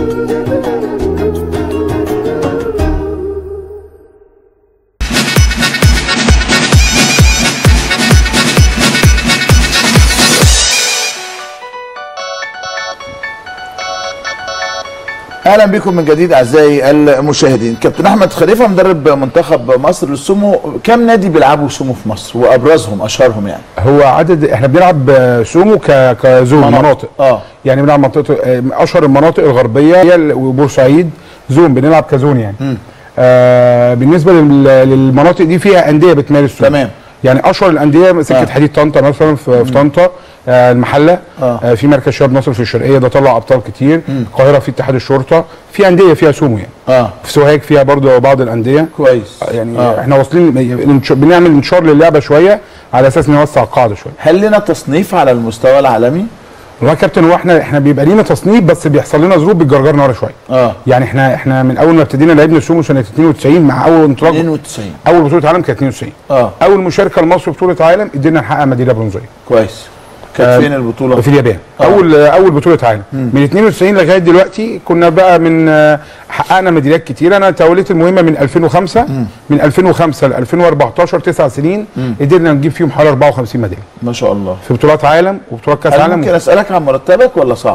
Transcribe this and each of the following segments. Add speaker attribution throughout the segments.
Speaker 1: اهلا بكم من جديد اعزائي المشاهدين كابتن احمد خليفه مدرب منتخب مصر للسومو كم نادي بيلعبوا سومو في مصر وابرزهم اشهرهم يعني
Speaker 2: هو عدد احنا بنلعب سومو ك- كزون
Speaker 1: مناطق.
Speaker 2: مناطق
Speaker 1: اه
Speaker 2: يعني بنلعب منطقه آه، اشهر المناطق الغربيه هي ال- وبورسعيد زون بنلعب كزون يعني آه بالنسبه لل- للمناطق دي فيها انديه بتمارس سومو
Speaker 1: تمام.
Speaker 2: يعني اشهر الانديه سكه
Speaker 1: آه.
Speaker 2: حديد طنطا مثلا في, في طنطا آه المحله
Speaker 1: آه.
Speaker 2: آه في مركز شباب مصر في الشرقيه ده طلع ابطال كتير القاهره في اتحاد الشرطه في انديه فيها سومو يعني
Speaker 1: اه
Speaker 2: في سوهاج فيها برضو بعض الانديه
Speaker 1: كويس
Speaker 2: يعني
Speaker 1: آه.
Speaker 2: احنا واصلين بنش- بنعمل انتشار للعبه شويه على اساس نوسع القاعده شويه
Speaker 1: هل لنا تصنيف على المستوى العالمي
Speaker 2: والله يا كابتن هو احنا احنا بيبقى لينا تصنيف بس بيحصل لنا ظروف بتجرجرنا ورا شويه
Speaker 1: اه
Speaker 2: يعني احنا احنا من اول ما ابتدينا لعبنا سومو سنه 92 مع اول انطلاق
Speaker 1: 92
Speaker 2: اول بطوله عالم كانت 92
Speaker 1: اه
Speaker 2: اول مشاركه لمصر في بطوله عالم قدرنا نحقق ميداليه برونزيه
Speaker 1: كويس كانت
Speaker 2: آه،
Speaker 1: فين البطوله
Speaker 2: في اليابان
Speaker 1: آه.
Speaker 2: اول اول بطوله عالم من 92 لغايه دلوقتي كنا بقى من آه، حققنا ميداليات كتير انا توليت المهمه من 2005 من 2005 ل 2014 تسع سنين قدرنا نجيب فيهم حوالي 54 ميداليه
Speaker 1: ما شاء الله
Speaker 2: في بطولات عالم وبطولات كاس
Speaker 1: هل
Speaker 2: عالم
Speaker 1: ممكن اسالك عن مرتبك ولا صعب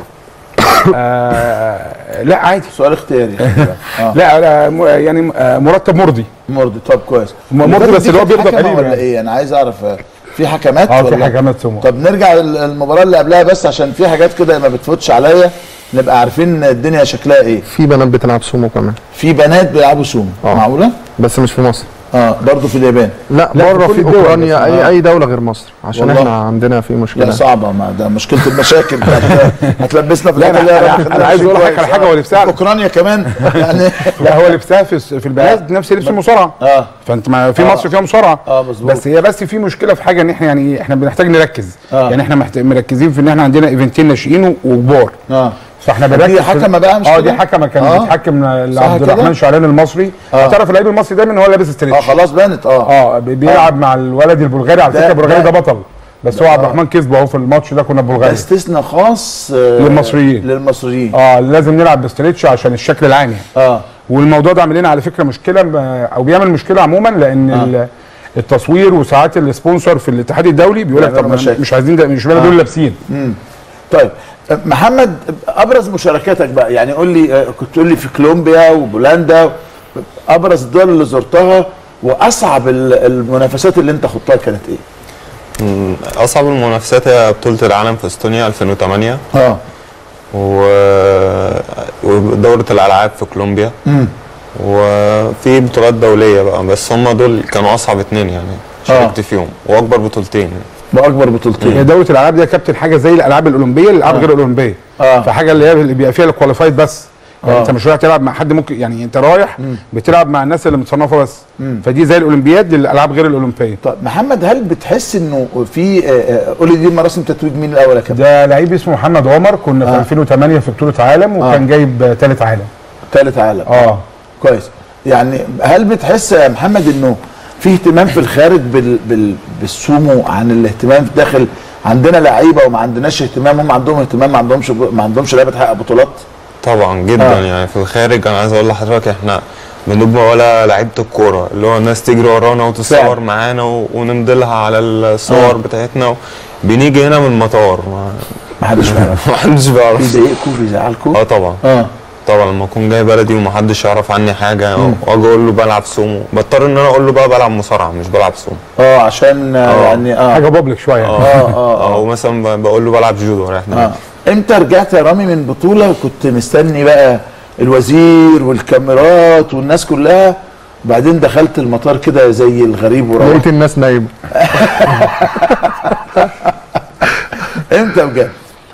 Speaker 2: آه لا عادي
Speaker 1: سؤال اختياري اه
Speaker 2: لا لا م- يعني آه، مرتب مرضي
Speaker 1: مرضي طب كويس
Speaker 2: م- مرضي
Speaker 1: اللي
Speaker 2: بس
Speaker 1: فاتت
Speaker 2: اللي هو
Speaker 1: دي
Speaker 2: بيفضل
Speaker 1: كانت حكمة
Speaker 2: قريب
Speaker 1: ولا
Speaker 2: يعني.
Speaker 1: ايه انا عايز اعرف آه، في حكمات
Speaker 2: اه
Speaker 1: ولا
Speaker 2: في حكمات سمو
Speaker 1: طب نرجع ال- المباراه اللي قبلها بس عشان في حاجات كده ما بتفوتش عليا نبقى عارفين الدنيا شكلها ايه
Speaker 3: في بنات بتلعب سومو كمان
Speaker 1: في بنات بيلعبوا سومو
Speaker 3: آه.
Speaker 1: معقوله
Speaker 3: بس مش في مصر
Speaker 1: اه برضه في اليابان
Speaker 3: لا,
Speaker 2: لا،
Speaker 3: بره
Speaker 2: في
Speaker 3: في
Speaker 2: كل الدول
Speaker 3: اوكرانيا
Speaker 2: بس.
Speaker 3: اي
Speaker 1: آه.
Speaker 3: اي دوله غير مصر عشان
Speaker 1: والله.
Speaker 3: احنا عندنا في
Speaker 1: لا
Speaker 3: مشكله
Speaker 1: صعبه ما ده مشكله المشاكل بتاعت- هتلبسنا في
Speaker 2: لا،
Speaker 1: الحتة
Speaker 2: أنا-
Speaker 1: دي يا رب
Speaker 2: أنا-
Speaker 1: خلينا
Speaker 2: أنا عايز
Speaker 1: نمشي
Speaker 2: أقول لك
Speaker 1: كويس.
Speaker 2: على حاجة
Speaker 1: آه.
Speaker 2: هو لبسها-
Speaker 1: اوكرانيا كمان يعني
Speaker 2: لا هو لبسها في الس- في البنات نفس لبس المصارعه
Speaker 1: اه
Speaker 2: فانت ما في
Speaker 1: آه.
Speaker 2: مصر فيها مصارعه
Speaker 1: آه، مظبوط.
Speaker 2: بس هي بس في مشكله في حاجه ان احنا يعني احنا بنحتاج نركز
Speaker 1: آه.
Speaker 2: يعني احنا محت... مركزين في ان احنا عندنا ايفنتين ناشئين وكبار
Speaker 1: اه
Speaker 2: فاحنا
Speaker 1: دي
Speaker 2: بنركز في-
Speaker 1: حكمة بقى مش
Speaker 2: اه
Speaker 1: كده؟
Speaker 2: دي حكمه كان
Speaker 1: آه.
Speaker 2: بيتحكم
Speaker 1: صح
Speaker 2: عبد
Speaker 1: كده؟
Speaker 2: الرحمن شعلان المصري
Speaker 1: آه.
Speaker 2: تعرف اللعيب المصري دايما هو لابس
Speaker 1: اه
Speaker 2: استريتش
Speaker 1: خلاص بانت اه
Speaker 2: اه بي- بيلعب مع الولد البلغاري على
Speaker 1: ده-
Speaker 2: فكره البلغاري
Speaker 1: ده-
Speaker 2: ده بطل بس هو عبد الرحمن كسبه اهو في الماتش ده كنا
Speaker 1: ده
Speaker 2: بلغاري
Speaker 1: استثناء خاص آه،
Speaker 2: للمصريين.
Speaker 1: للمصريين
Speaker 2: اه لازم نلعب باستريتش عشان الشكل العام يعني
Speaker 1: اه
Speaker 2: والموضوع ده عامل لنا على فكره مشكله ب- او بيعمل مشكله عموما لان
Speaker 1: آه.
Speaker 2: آه. التصوير وساعات السبونسر في الاتحاد الدولي بيقول لك
Speaker 1: بيعملوا
Speaker 2: طب
Speaker 1: مشاكل.
Speaker 2: مش عايزين ده مش معنى دول لابسين
Speaker 1: طيب آه، محمد ابرز مشاركاتك بقى يعني قول لي آه، كنت تقول لي في كولومبيا وبولندا ابرز الدول اللي زرتها واصعب ال- المنافسات اللي انت خضتها كانت ايه؟
Speaker 4: مم، اصعب المنافسات هي بطوله العالم في استونيا 2008
Speaker 1: اه
Speaker 4: و... ودوره الالعاب في كولومبيا
Speaker 1: امم
Speaker 4: وفي بطولات دوليه بقى بس هم دول كانوا اصعب اتنين يعني شاركت فيهم واكبر بطولتين
Speaker 1: باكبر
Speaker 2: هي
Speaker 1: بطولتين
Speaker 2: دوله الالعاب دي يا كابتن حاجه زي الالعاب الاولمبيه الالعاب
Speaker 1: آه.
Speaker 2: غير الاولمبيه
Speaker 1: آه.
Speaker 2: فحاجه اللي هي اللي بيبقى فيها الكواليفايد بس يعني
Speaker 1: آه.
Speaker 2: انت مش رايح تلعب مع حد ممكن يعني انت رايح بتلعب مع الناس اللي متصنفه بس فدي زي الاولمبياد للالعاب غير الاولمبيه
Speaker 1: طيب محمد هل بتحس انه في آه، آه، قول لي دي مراسم تتويج مين الاول يا كابتن؟
Speaker 2: ده لعيب اسمه محمد عمر كنا في
Speaker 1: آه.
Speaker 2: 2008 في بطوله عالم وكان
Speaker 1: آه.
Speaker 2: جايب ثالث عالم
Speaker 1: ثالث عالم
Speaker 2: اه
Speaker 1: كويس يعني هل بتحس يا محمد انه في اهتمام في الخارج بال بال بالسومو عن الاهتمام في الداخل عندنا لعيبه وما عندناش اهتمام هم عندهم اهتمام ما عندهمش ما عندهمش لعيبه تحقق بطولات
Speaker 4: طبعا جدا
Speaker 1: آه.
Speaker 4: آه. يعني في الخارج انا عايز اقول لحضرتك احنا بنبقى ولا لعيبه الكوره اللي هو الناس تجري ورانا
Speaker 1: فعلا.
Speaker 4: وتصور معانا و... ونمضي لها على الصور
Speaker 1: آه.
Speaker 4: آه. بتاعتنا و... بنيجي هنا من المطار ما
Speaker 1: ما حدش بيعرف
Speaker 4: ما حدش بيعرف
Speaker 1: بيضايقكم بيزعلكم
Speaker 4: اه طبعا
Speaker 1: اه
Speaker 4: طبعا لما اكون جاي بلدي ومحدش يعرف عني حاجه واجي اقول له بلعب سومو بضطر ان انا اقول له بقى بلعب مصارعه مش بلعب سومو
Speaker 1: اه عشان آه.
Speaker 4: آه.
Speaker 1: يعني اه
Speaker 2: حاجه بابليك شويه يعني.
Speaker 1: اه اه,
Speaker 4: او مثلا ب- بقول له بلعب جودو رايح
Speaker 1: آه. امتى رجعت يا رامي من بطوله وكنت مستني بقى الوزير والكاميرات والناس كلها وبعدين دخلت المطار كده زي الغريب وروحت
Speaker 3: لقيت الناس نايمه
Speaker 1: امتى بجد؟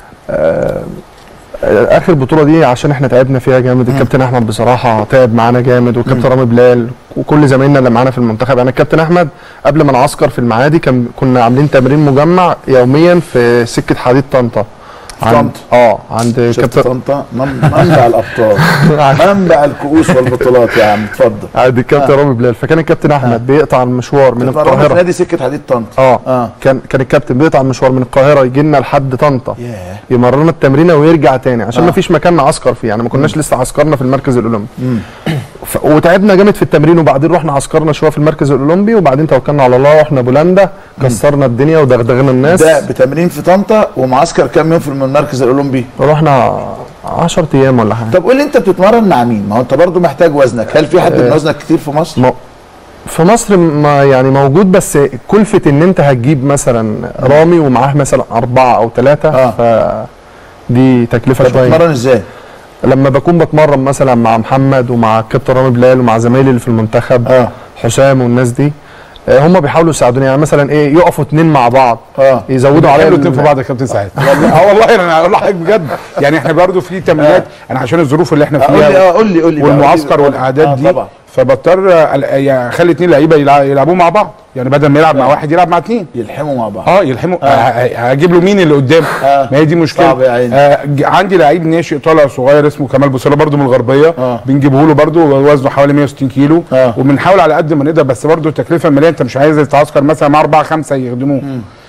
Speaker 3: اخر بطوله دي عشان احنا تعبنا فيها جامد الكابتن احمد بصراحه تعب معانا جامد والكابتن رامي بلال وكل زمايلنا اللي معانا في المنتخب يعني الكابتن احمد قبل ما نعسكر في المعادي كان كنا عاملين تمرين مجمع يوميا في سكه حديد طنطا عند
Speaker 1: طنطا.
Speaker 3: اه عند
Speaker 1: شفت
Speaker 3: كابتن
Speaker 1: طنطا من- منبع الابطال منبع الكؤوس والبطولات يا عم اتفضل
Speaker 3: عند الكابتن رامي بلال فكان الكابتن احمد بيقطع المشوار من
Speaker 1: تتمرنوا في
Speaker 3: القاهره
Speaker 1: نادي سكه حديد طنطا
Speaker 3: اه
Speaker 1: اه
Speaker 3: كان كان الكابتن بيقطع المشوار من القاهره يجي لنا لحد طنطا
Speaker 1: ياه
Speaker 3: يمرنا التمرينه ويرجع تاني عشان
Speaker 1: آه.
Speaker 3: ما فيش مكان نعسكر فيه يعني ما كناش لسه عسكرنا في المركز الاولمبي ف... وتعبنا جامد في التمرين وبعدين رحنا عسكرنا شويه في المركز الاولمبي وبعدين توكلنا على الله ورحنا بولندا كسرنا الدنيا ودغدغنا الناس
Speaker 1: ده بتمرين في طنطا ومعسكر كام يوم في المركز الاولمبي
Speaker 3: رحنا 10 ايام ولا حاجه
Speaker 1: طب قول لي انت بتتمرن مع مين ما هو انت برضو محتاج وزنك هل في حد من وزنك كتير في مصر
Speaker 3: م... في مصر ما يعني موجود بس كلفة ان انت هتجيب مثلا رامي ومعاه مثلا اربعة او ثلاثة
Speaker 1: آه.
Speaker 3: ف دي تكلفة
Speaker 1: طب
Speaker 3: شوية
Speaker 1: بتتمرن ازاي
Speaker 3: لما بكون بتمرن مثلا مع محمد ومع الكابتن رامي بلال ومع زمايلي اللي في المنتخب
Speaker 1: اه
Speaker 3: حسام والناس دي آه، هم بيحاولوا يساعدوني يعني مثلا ايه يقفوا اتنين مع بعض
Speaker 1: اه
Speaker 3: يزودوا عليا
Speaker 2: حلو
Speaker 3: ال-
Speaker 2: اتنين في بعض يا كابتن سعيد والله اه والله انا هقول لحضرتك بجد يعني احنا برضو في تمرينات انا عشان الظروف اللي احنا
Speaker 1: قول لي اه
Speaker 2: فيها
Speaker 1: قول لي قول لي بقى،
Speaker 2: والمعسكر
Speaker 1: قول لي.
Speaker 2: والاعداد
Speaker 1: آه
Speaker 2: دي
Speaker 1: طبعا
Speaker 2: فبضطر أل- يعني اخلي اتنين لعيبه يلع- يلعبوا مع بعض يعني بدل ما يلعب مع واحد يلعب مع اتنين
Speaker 1: يلحموا مع بعض
Speaker 2: اه يلحموا آه. هجيب له مين اللي قدام
Speaker 1: آه.
Speaker 2: ما هي دي مشكله
Speaker 1: صعب يا عيني.
Speaker 2: آه ج- عندي لعيب ناشئ طالع صغير اسمه كمال بوصله برده من الغربيه
Speaker 1: آه.
Speaker 2: بنجيبه له برده وزنه حوالي 160 كيلو
Speaker 1: آه.
Speaker 2: وبنحاول على قد ما نقدر بس برده التكلفه الماليه انت مش عايز تعسكر مثلا مع اربعه خمسه يخدموه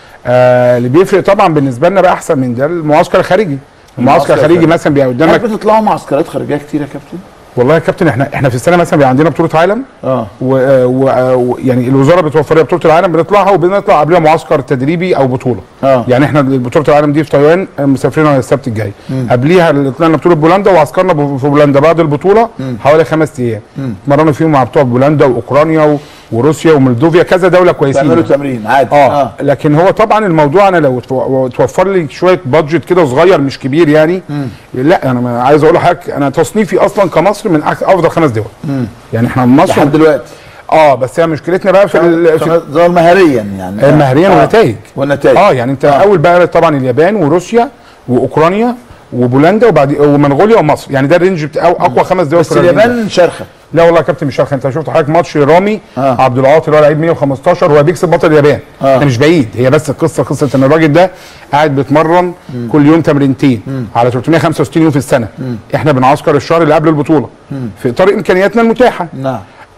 Speaker 2: آه اللي بيفرق طبعا بالنسبه لنا بقى احسن من ده المعسكر الخارجي المعسكر الخارجي
Speaker 1: الخارجي.
Speaker 2: مثلا بيبقى
Speaker 1: هل
Speaker 2: قدامك
Speaker 1: بتطلعوا معسكرات خارجيه كتير يا كابتن
Speaker 2: والله يا كابتن احنا احنا في السنه مثلا بيبقى عندنا بطوله عالم
Speaker 1: اه
Speaker 2: و... و... و... يعني الوزاره بتوفر لنا بطوله العالم بنطلعها وبنطلع قبلها معسكر تدريبي او بطوله
Speaker 1: اه
Speaker 2: يعني احنا بطوله العالم دي في تايوان مسافرين على السبت الجاي قبليها اللي طلعنا بطوله بولندا وعسكرنا ب- في بولندا بعد البطوله حوالي خمس ايام اتمرنا فيهم مع بتوع بولندا واوكرانيا و... وروسيا ومولدوفيا كذا دوله كويسين
Speaker 1: تعملوا
Speaker 2: يعني.
Speaker 1: تمرين عادي
Speaker 2: اه, آه. لكن هو طبعا الموضوع انا لو تو- توفر لي شويه بادجت كده صغير مش كبير يعني لا انا ما عايز اقول لحضرتك انا تصنيفي اصلا كمصر من أك- افضل خمس دول يعني احنا مصر
Speaker 1: لحد دلوقتي
Speaker 2: اه بس هي مشكلتنا بقى في, ال... في
Speaker 1: ده مهريا يعني
Speaker 2: مهريا
Speaker 1: آه.
Speaker 2: ونتائج
Speaker 1: والنتائج
Speaker 2: اه يعني انت
Speaker 1: آه.
Speaker 2: اول بقى طبعا اليابان وروسيا واوكرانيا وبولندا وبعد ومنغوليا ومصر يعني ده الرينج بتاع أو اقوى خمس دول
Speaker 1: بس
Speaker 2: في الرينج ده.
Speaker 1: اليابان شرخه
Speaker 2: لا والله يا كابتن مش عارف انت شفت حضرتك ماتش رامي
Speaker 1: آه.
Speaker 2: آه. عبد العاطي اللي هو لعيب 115 هو بيكسب بطل اليابان
Speaker 1: آه.
Speaker 2: آه. مش بعيد هي بس القصه قصه ان الراجل ده قاعد بيتمرن كل يوم تمرينتين على 365 يوم في السنه احنا بنعسكر الشهر اللي قبل البطوله في اطار امكانياتنا المتاحه
Speaker 1: نعم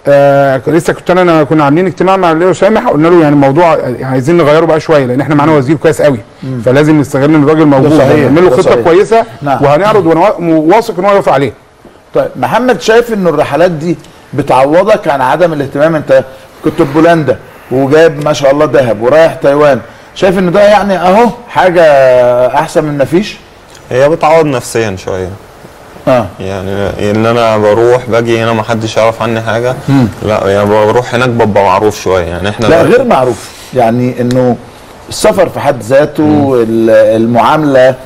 Speaker 2: آه لسه كنت انا أنا كنا عاملين اجتماع مع ليو سامح قلنا له يعني الموضوع عايزين نغيره بقى شويه لان احنا معانا وزير كويس قوي فلازم نستغل ان الراجل موجود
Speaker 1: صحيح،
Speaker 2: نعمل له
Speaker 1: ده
Speaker 2: خطه
Speaker 1: صحيح.
Speaker 2: كويسه
Speaker 1: نعم.
Speaker 2: وهنعرض وانا واثق ان هو يوافق عليها
Speaker 1: طيب محمد شايف انه الرحلات دي بتعوضك عن عدم الاهتمام انت كنت في بولندا وجايب ما شاء الله ذهب ورايح تايوان شايف ان ده يعني اهو حاجه احسن من ما فيش
Speaker 4: هي بتعوض نفسيا شويه
Speaker 1: اه
Speaker 4: يعني ان انا بروح باجي هنا ما حدش يعرف عني حاجه لا يعني بروح هناك ببقى معروف شويه يعني احنا
Speaker 1: لا
Speaker 4: دلوقتي-
Speaker 1: غير معروف يعني انه السفر في حد ذاته ال- المعامله آه،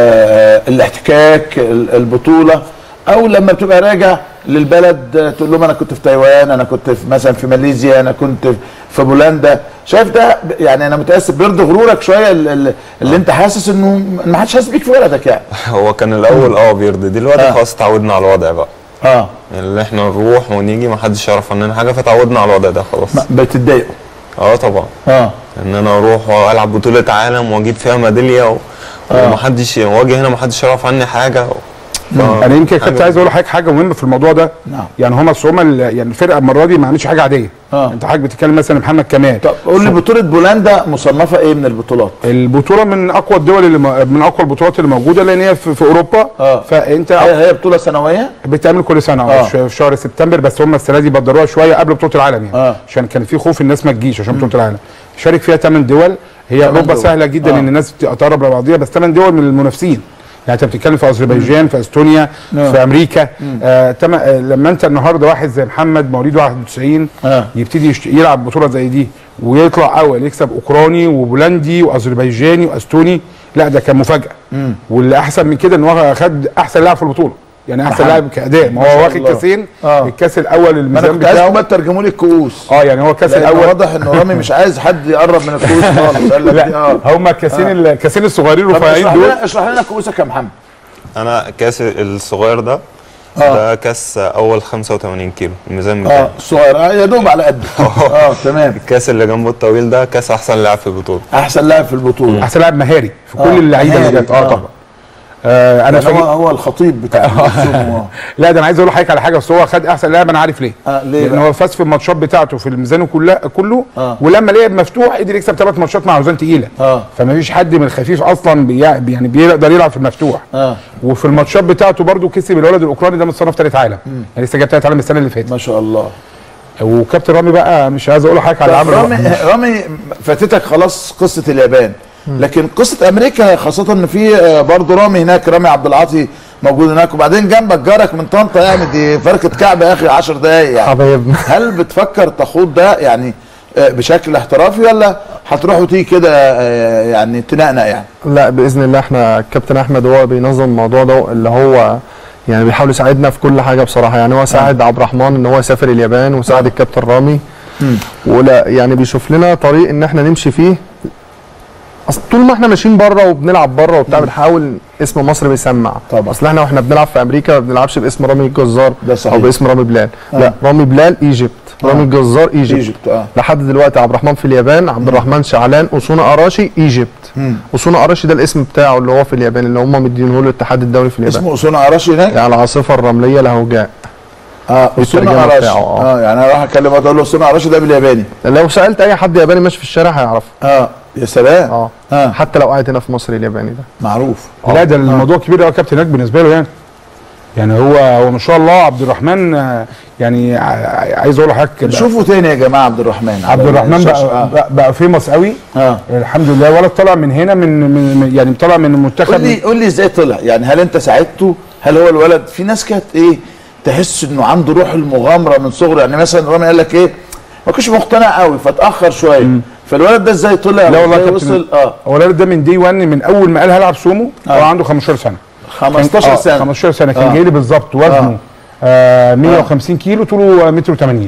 Speaker 1: آه، الاحتكاك ال- البطوله او لما بتبقى راجع للبلد آه، تقول لهم انا كنت في تايوان انا كنت في مثلا في ماليزيا انا كنت في بولندا شايف ده ب- يعني انا متاسف بيرضي غرورك شويه ال- ال- اللي انت حاسس انه ما حدش حاسس بيك في بلدك يعني
Speaker 4: هو كان الاول اه بيرضي دلوقتي
Speaker 1: آه.
Speaker 4: خلاص اتعودنا على الوضع بقى
Speaker 1: اه
Speaker 4: يعني اللي احنا نروح ونيجي ما حدش يعرف عننا حاجه فتعودنا على الوضع ده خلاص
Speaker 1: ما- بتتضايقوا
Speaker 4: اه طبعا
Speaker 1: اه
Speaker 4: ان انا اروح والعب بطوله عالم واجيب فيها ميداليه و... ومحدش واجي هنا محدش يعرف عني حاجه و... ف...
Speaker 2: انا يمكن كنت
Speaker 4: حاجة-
Speaker 2: عايز اقول لحضرتك حاجه مهمه في الموضوع ده
Speaker 1: نعم.
Speaker 2: يعني هم اصل هم ال- يعني الفرقه المره دي ما عملتش حاجه عاديه
Speaker 1: آه.
Speaker 2: انت حضرتك بتتكلم مثلا محمد كمال
Speaker 1: طب قول لي بطوله بولندا مصنفه ايه من البطولات
Speaker 2: البطوله من اقوى الدول اللي م- من اقوى البطولات اللي موجوده لان هي في, في اوروبا
Speaker 1: آه.
Speaker 2: فانت
Speaker 1: هي هي بطوله سنويه
Speaker 2: بتعمل كل سنه
Speaker 1: آه.
Speaker 2: آه. في شهر سبتمبر بس هم السنه دي بدروها شويه قبل بطوله العالم يعني
Speaker 1: آه.
Speaker 2: عشان كان في خوف الناس ما تجيش عشان بطوله العالم شارك فيها 8 دول هي اوروبا
Speaker 1: دول.
Speaker 2: سهله جدا
Speaker 1: آه.
Speaker 2: آه. ان الناس تقرب لبعضيها بس 8 دول من المنافسين يعني انت بتتكلم في اذربيجان في استونيا
Speaker 1: آه.
Speaker 2: في امريكا آه تم آه لما انت النهارده واحد زي محمد مواليد 91
Speaker 1: آه.
Speaker 2: يبتدي يشت... يلعب بطوله زي دي ويطلع اول يكسب اوكراني وبولندي واذربيجاني واستوني لا ده كان مفاجاه واللي احسن من كده ان هو خد احسن لاعب في البطوله يعني احسن
Speaker 1: محمد.
Speaker 2: لاعب كاداء ما
Speaker 1: ما شاء
Speaker 2: هو واخد
Speaker 1: الله.
Speaker 2: كاسين
Speaker 1: آه.
Speaker 2: الكاس الاول
Speaker 1: ما انا
Speaker 2: الميزان
Speaker 1: كنت عايزكم
Speaker 2: بتاعه
Speaker 1: بقى تترجموا لي الكؤوس
Speaker 2: اه يعني هو الكاس
Speaker 1: لأن
Speaker 2: الاول
Speaker 1: واضح ان رامي مش عايز حد يقرب من الكؤوس خالص قال لك دي
Speaker 2: لا
Speaker 1: اه
Speaker 2: هم الكاسين الكاسين الصغيرين
Speaker 1: طب
Speaker 2: الرفيعين
Speaker 1: اشرح
Speaker 2: دول
Speaker 1: لنا اشرح لنا كؤوسك يا محمد
Speaker 4: انا كاس الصغير ده
Speaker 1: آه.
Speaker 4: ده كاس اول 85 كيلو الميزان
Speaker 1: اه
Speaker 4: بتاعه
Speaker 1: الصغير اه يا دوب على قد اه تمام
Speaker 4: الكاس اللي جنبه الطويل ده كاس احسن لاعب في البطوله
Speaker 1: احسن لاعب في البطوله
Speaker 2: احسن لاعب مهاري في كل
Speaker 1: آه،
Speaker 2: اللعيبه اللي
Speaker 1: مهاري.
Speaker 2: جت اه طبعا آه انا
Speaker 1: انا هو
Speaker 2: فاجئ
Speaker 1: هو الخطيب بتاع السومو
Speaker 2: لا ده انا عايز اقول لحضرتك على حاجه بس هو خد احسن لاعب انا عارف ليه
Speaker 1: آه، ليه
Speaker 2: لان
Speaker 1: بقى؟
Speaker 2: هو فاز في الماتشات بتاعته في الميزان كله كله
Speaker 1: آه.
Speaker 2: ولما لعب مفتوح قدر يكسب ثلاث ماتشات مع اوزان تقيله
Speaker 1: آه.
Speaker 2: فما فيش حد من الخفيف اصلا بي يعني بيقدر يلعب في المفتوح
Speaker 1: اه
Speaker 2: وفي الماتشات بتاعته برده كسب الولد الاوكراني ده متصنف ثالث عالم يعني لسه جايب ثالث عالم السنه اللي فاتت
Speaker 1: ما شاء الله
Speaker 2: وكابتن رامي بقى مش عايز اقول لحضرتك على
Speaker 1: طب
Speaker 2: عمل
Speaker 1: رامي رامي فاتتك خلاص قصه اليابان لكن قصه امريكا خاصه ان في آه، برضه رامي هناك رامي عبد العاطي موجود هناك وبعدين جنبك جارك من طنطا يعني دي فرقه كعب يا اخي 10 دقايق يعني
Speaker 3: حبايبنا
Speaker 1: هل بتفكر تخوض ده يعني آه، بشكل احترافي ولا هتروح وتيجي كده آه، يعني تنقنق يعني
Speaker 3: لا باذن الله احنا الكابتن احمد هو بينظم الموضوع ده اللي هو يعني بيحاول يساعدنا في كل حاجه بصراحه يعني هو ساعد عبد الرحمن ان هو يسافر اليابان وساعد الكابتن رامي ولا يعني بيشوف لنا طريق ان احنا نمشي فيه اصل طول ما احنا ماشيين بره وبنلعب بره وبتاع بنحاول اسم مصر بيسمع
Speaker 1: طبعا.
Speaker 3: اصل احنا واحنا بنلعب في امريكا ما بنلعبش باسم رامي الجزار
Speaker 1: ده صحيح.
Speaker 3: او باسم رامي بلال لا رامي بلال ايجيبت رامي الجزار ايجيبت
Speaker 1: ايجيبت اه
Speaker 3: لحد دلوقتي عبد الرحمن في اليابان عبد الرحمن شعلان اسونا اراشي ايجيبت اسونا اراشي ده الاسم بتاعه اللي هو في اليابان اللي هم مدينه له الاتحاد الدولي في اليابان
Speaker 1: اسمه اسونا عراشي هناك
Speaker 3: يعني العاصفه الرمليه لهوجاء
Speaker 1: اه
Speaker 3: الترجمة
Speaker 1: اسونا عراشي
Speaker 3: بتاعه، آه.
Speaker 1: اه يعني انا راح اكلمه اقول له اسونا عراشي ده بالياباني
Speaker 3: لو سالت اي حد ياباني ماشي في الشارع هيعرفه
Speaker 1: اه يا سلام
Speaker 3: اه
Speaker 1: اه
Speaker 3: حتى لو قاعد هنا في مصر الياباني ده
Speaker 1: معروف
Speaker 2: لا ده الموضوع كبير قوي يا كابتن هناك بالنسبه له يعني يعني هو هو ما شاء الله عبد الرحمن آه، يعني ع- عايز اقول لحضرتك بقى-
Speaker 1: شوفوا تاني يا جماعه عبد الرحمن
Speaker 2: عبد
Speaker 1: على
Speaker 2: الرحمن
Speaker 1: الشاشة.
Speaker 2: بقى
Speaker 1: آه.
Speaker 2: بقى, بقى فيموس قوي
Speaker 1: اه
Speaker 2: الحمد لله ولد طلع من هنا من, من من- يعني طلع من
Speaker 1: قول
Speaker 2: المنتخب
Speaker 1: لي قول لي ازاي طلع يعني هل انت ساعدته هل هو الولد في ناس كانت ايه تحس انه عنده روح المغامره من صغره يعني مثلا رامي قال لك ايه ما كنتش مقتنع قوي فاتاخر شويه فالولد ده ازاي طلع
Speaker 2: لا والله يا
Speaker 1: وإزاي
Speaker 2: كابتن
Speaker 1: وصل اه
Speaker 2: هو الولد ده من دي 1 من اول ما قال هلعب سومو هو
Speaker 1: آه.
Speaker 2: عنده 15 سنه كان-
Speaker 1: 15
Speaker 2: آه،
Speaker 1: سنه
Speaker 2: 15 سنه كان
Speaker 1: آه.
Speaker 2: جاي لي بالظبط وزنه آه 150 كيلو طوله متر و80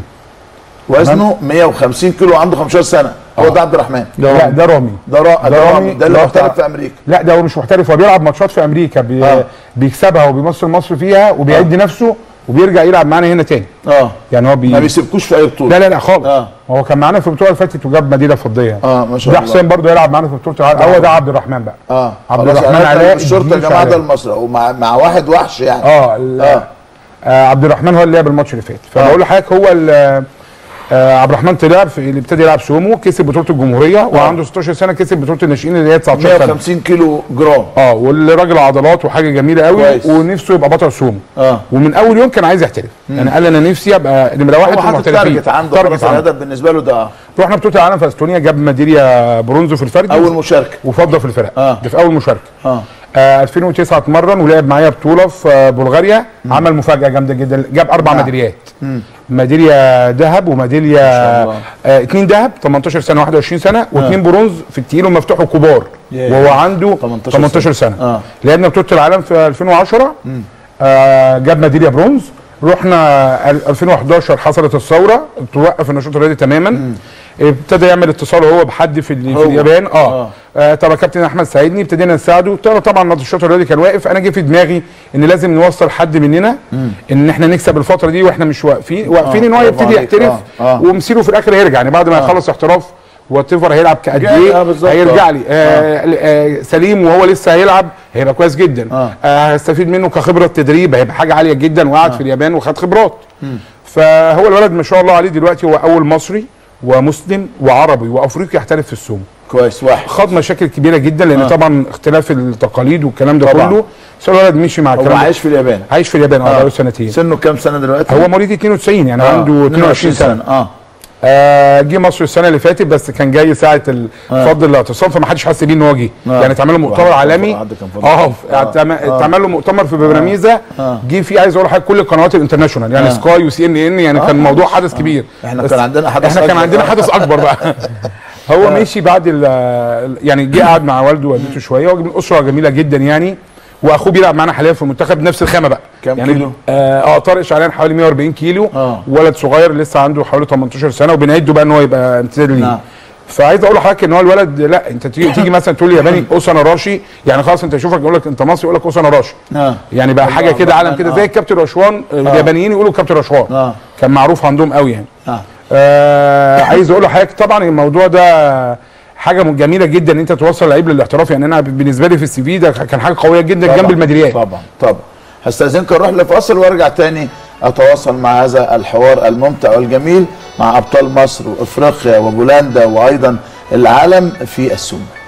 Speaker 1: وزنه 150 كيلو عنده 15 سنه هو ده عبد الرحمن
Speaker 2: لا ده رامي
Speaker 1: ده را- ده
Speaker 2: رامي،
Speaker 1: رامي ده اللي
Speaker 2: ده
Speaker 1: محترف
Speaker 2: بتاع-
Speaker 1: في امريكا
Speaker 2: لا ده هو مش محترف هو بيلعب ماتشات في امريكا بي
Speaker 1: آه.
Speaker 2: بيكسبها وبيمثل مصر فيها وبيعد نفسه وبيرجع يلعب معانا هنا تاني
Speaker 1: اه
Speaker 2: يعني هو بي
Speaker 1: ما بيسيبكوش في اي بطوله
Speaker 2: لا لا لا خالص
Speaker 1: آه.
Speaker 2: هو كان معانا في البطوله اللي فاتت وجاب مدينه فضيه
Speaker 1: اه ما شاء
Speaker 2: ده
Speaker 1: الله
Speaker 2: حسين برضه يلعب معانا في بطوله العالم هو ده عبد الرحمن بقى
Speaker 1: اه
Speaker 2: عبد
Speaker 1: خلاص،
Speaker 2: الرحمن
Speaker 1: أنا
Speaker 2: علاء
Speaker 1: الشرطه يا
Speaker 2: الجيش
Speaker 1: جماعه ده
Speaker 2: علاء.
Speaker 1: المصري ومع مع واحد وحش يعني
Speaker 2: اه ال-
Speaker 1: آه.
Speaker 2: آه عبد الرحمن هو اللي لعب الماتش اللي فات فبقول لحضرتك هو ال- آه عبد الرحمن طلع في اللي ابتدى يلعب سومو كسب بطوله الجمهوريه وعنده 16 سنه كسب بطوله الناشئين اللي هي 19 سنه
Speaker 1: 150 كيلو جرام
Speaker 2: اه والراجل عضلات وحاجه جميله قوي
Speaker 1: كويس.
Speaker 2: ونفسه يبقى بطل سومو
Speaker 1: اه
Speaker 2: ومن اول يوم كان عايز يحترف يعني قال انا نفسي ابقى نمره واحد
Speaker 1: هو
Speaker 2: في
Speaker 1: حاطط
Speaker 2: المحترفين
Speaker 1: تارجت عنده
Speaker 2: تارجت
Speaker 1: خلاص
Speaker 2: عنده
Speaker 1: الهدف بالنسبه له ده آه.
Speaker 2: رحنا بطوله العالم في استونيا جاب ميداليه برونز في الفرد
Speaker 1: اول مشاركه
Speaker 2: وفضه في الفرق
Speaker 1: آه.
Speaker 2: ده في اول مشاركه
Speaker 1: اه
Speaker 2: آه 2009 اتمرن ولعب معايا بطوله في آه، بلغاريا عمل مفاجاه جامده جدا جاب اربع
Speaker 1: نعم.
Speaker 2: ميداليات ميداليه ذهب وميداليه
Speaker 1: الله.
Speaker 2: آه اتنين ذهب 18 سنه 21 سنه واثنين برونز في التقيل ومفتوح وكبار
Speaker 1: ياه.
Speaker 2: وهو عنده
Speaker 1: 18
Speaker 2: 18 سنه
Speaker 1: آه.
Speaker 2: لعبنا بطوله العالم في 2010 آه جاب ميداليه برونز رحنا ال- 2011 حصلت الثوره توقف النشاط الرياضي تماما ابتدى يعمل اتصال هو بحد في, ال- في
Speaker 1: هو.
Speaker 2: اليابان اه,
Speaker 1: آه.
Speaker 2: آه طب يا كابتن احمد ساعدني ابتدينا نساعده طبعا طبعا النشاط الرياضي كان واقف انا جه في دماغي ان لازم نوصل حد مننا ان احنا نكسب الفتره دي واحنا مش واقفين واقفين
Speaker 1: آه،
Speaker 2: ان هو
Speaker 1: برافو
Speaker 2: يبتدي
Speaker 1: عليك.
Speaker 2: يحترف
Speaker 1: آه، آه.
Speaker 2: ومصيره في الاخر هيرجع يعني بعد ما يخلص احتراف وات ايفر هيلعب قد
Speaker 1: جاي،
Speaker 2: ايه
Speaker 1: آه، بالظبط،
Speaker 2: هيرجع
Speaker 1: آه.
Speaker 2: لي آه آه سليم وهو لسه هيلعب هيبقى كويس جدا
Speaker 1: آه.
Speaker 2: آه هستفيد منه كخبره تدريب هيبقى حاجه عاليه جدا وقعد في اليابان وخد خبرات فهو الولد ما شاء الله عليه دلوقتي هو اول مصري ومسلم وعربي وافريقي يحترف في السومو
Speaker 1: كويس واحد
Speaker 2: خاض مشاكل كبيره جدا لان
Speaker 1: آه.
Speaker 2: آه. طبعا اختلاف التقاليد والكلام ده
Speaker 1: طبعاً.
Speaker 2: كله بس الولد مشي مع
Speaker 1: هو
Speaker 2: الكلام ده
Speaker 1: عايش في اليابان
Speaker 2: عايش في اليابان اه
Speaker 1: آه.
Speaker 2: بقاله سنتين
Speaker 1: سنه كام سنه دلوقتي
Speaker 2: هو مواليد 92 يعني
Speaker 1: آه،
Speaker 2: عنده 22 سنه
Speaker 1: اه
Speaker 2: آه جه مصر السنه اللي فاتت بس كان جاي ساعه الفضل الاعتصام فما حدش حس بيه ان هو جه
Speaker 1: آه.
Speaker 2: يعني اتعمل له مؤتمر
Speaker 1: واحد كان-
Speaker 2: عالمي
Speaker 1: واحد كان فضل.
Speaker 2: اه
Speaker 1: آه.
Speaker 2: اتعم- اتعمل له مؤتمر في ببراميزا
Speaker 1: آه.
Speaker 2: جه فيه عايز اقول لحضرتك كل القنوات الانترناشونال يعني
Speaker 1: آه.
Speaker 2: سكاي وسي ان ان يعني
Speaker 1: آه.
Speaker 2: كان موضوع حدث كبير
Speaker 1: احنا
Speaker 2: بس
Speaker 1: كان عندنا حدث
Speaker 2: احنا كان
Speaker 1: أكبر.
Speaker 2: عندنا حدث اكبر بقى هو مشي بعد ال- يعني جه قعد مع والده ووالدته شويه هو من اسره جميله جدا يعني واخوه بيلعب معانا حاليا في المنتخب نفس الخامه بقى
Speaker 1: كام
Speaker 2: يعني
Speaker 1: كيلو؟
Speaker 2: اه, آه طارق شعلان حوالي 140 كيلو
Speaker 1: آه.
Speaker 2: ولد صغير لسه عنده حوالي 18 سنه وبنعده بقى ان هو يبقى امتداد ليه
Speaker 1: نعم.
Speaker 2: فعايز اقول لحضرتك ان هو الولد لا انت تيجي, تيجي مثلا تقول لي ياباني اوسانا راشي يعني خلاص انت يشوفك يقول لك انت مصري يقول لك اوسانا راشي
Speaker 1: اه
Speaker 2: يعني بقى حاجه
Speaker 1: الله
Speaker 2: كده
Speaker 1: الرحمن،
Speaker 2: علم كده
Speaker 1: آه.
Speaker 2: زي الكابتن رشوان اليابانيين يقولوا كابتن رشوان
Speaker 1: آه.
Speaker 2: كان معروف عندهم قوي يعني
Speaker 1: اه
Speaker 2: آه عايز اقول لحضرتك طبعا الموضوع ده حاجه جميله جدا ان انت توصل لعيب للاحتراف يعني انا بالنسبه لي في السي في ده كان حاجه قويه جدا
Speaker 1: طبعاً،
Speaker 2: جنب الميداليات
Speaker 1: طبعا طبعا هستاذنكم نروح لفاصل وارجع تاني اتواصل مع هذا الحوار الممتع والجميل مع ابطال مصر وافريقيا وبولندا وايضا العالم في السومو